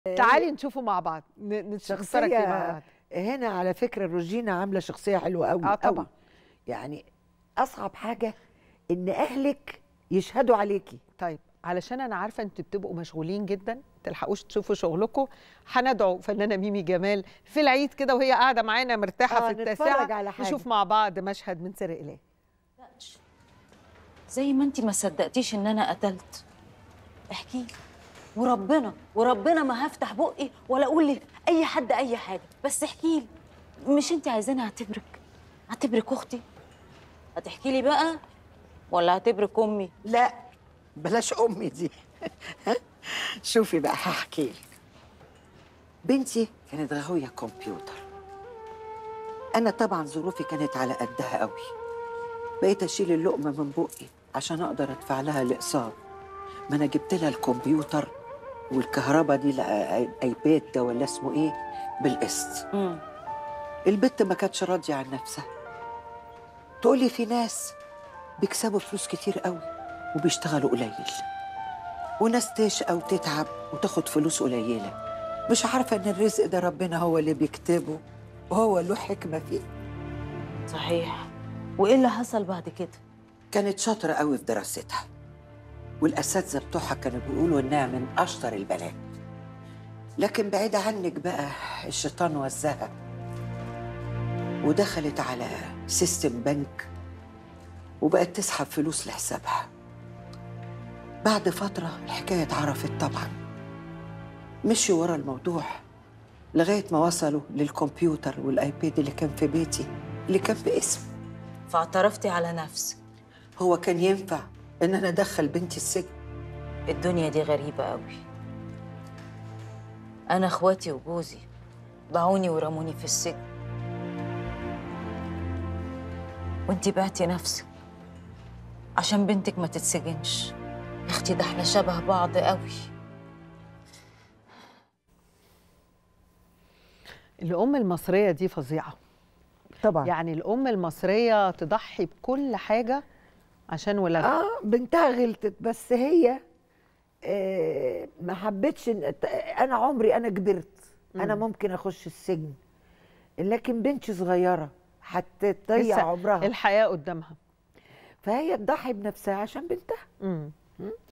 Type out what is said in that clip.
تعالي نشوفه مع بعض ن- نتفرج فيه مع شخصية بعض هنا على فكرة روجينا عاملة شخصية حلوة قوي اه طبعا قوي. يعني أصعب حاجة إن أهلك يشهدوا عليكي طيب علشان انا عارفه انتوا بتبقوا مشغولين جدا تلحقوش تشوفوا شغلكم هندعو فنانه ميمي جمال في العيد كده وهي قاعده معانا مرتاحه آه، في نتفرج التاسعه على حاجة. نشوف مع بعض مشهد من سر اله زي ما انت ما صدقتيش ان انا قتلت احكي لي وربنا وربنا ما هفتح بقي ولا اقول لاي حد اي حاجه بس احكي لي مش انت عايزاني اعتبرك اعتبرك اختي هتحكي لي بقى ولا اعتبرك امي لا بلاش امي دي شوفي بقى هحكي لك بنتي كانت غاويه كمبيوتر انا طبعا ظروفي كانت على قدها قوي بقيت اشيل اللقمه من بقي عشان اقدر ادفع لها الاقساط ما انا جبت لها الكمبيوتر والكهرباء دي الأي- ايباد ده ولا اسمه ايه بالقسط امم البت ما كانتش راضيه عن نفسها تقولي في ناس بيكسبوا فلوس كتير قوي وبيشتغلوا قليل وناس تشقى وتتعب وتاخد فلوس قليله مش عارفه ان الرزق ده ربنا هو اللي بيكتبه وهو له حكمه فيه صحيح وايه اللي حصل بعد كده كانت شاطره قوي في دراستها والاساتذه بتوعها كانوا بيقولوا انها من اشطر البنات لكن بعيدة عنك بقى الشيطان وزها ودخلت على سيستم بنك وبقت تسحب فلوس لحسابها بعد فترة الحكاية اتعرفت طبعا مشوا ورا الموضوع لغاية ما وصلوا للكمبيوتر والآيباد اللي كان في بيتي اللي كان باسم فاعترفتي على نفسك هو كان ينفع إن أنا أدخل بنتي السجن الدنيا دي غريبة قوي أنا إخواتي وجوزي باعوني ورموني في السجن وانتي بعتي نفسك عشان بنتك ما تتسجنش يا اختي ده احنا شبه بعض قوي الام المصريه دي فظيعه طبعا يعني الام المصريه تضحي بكل حاجه عشان ولادها اه بنتها غلطت بس هي آه ما حبتش إن- انا عمري انا كبرت انا ممكن اخش السجن لكن بنتي صغيره هتضيع لسه عمرها الحياه قدامها فهي تضحي بنفسها عشان بنتها مم.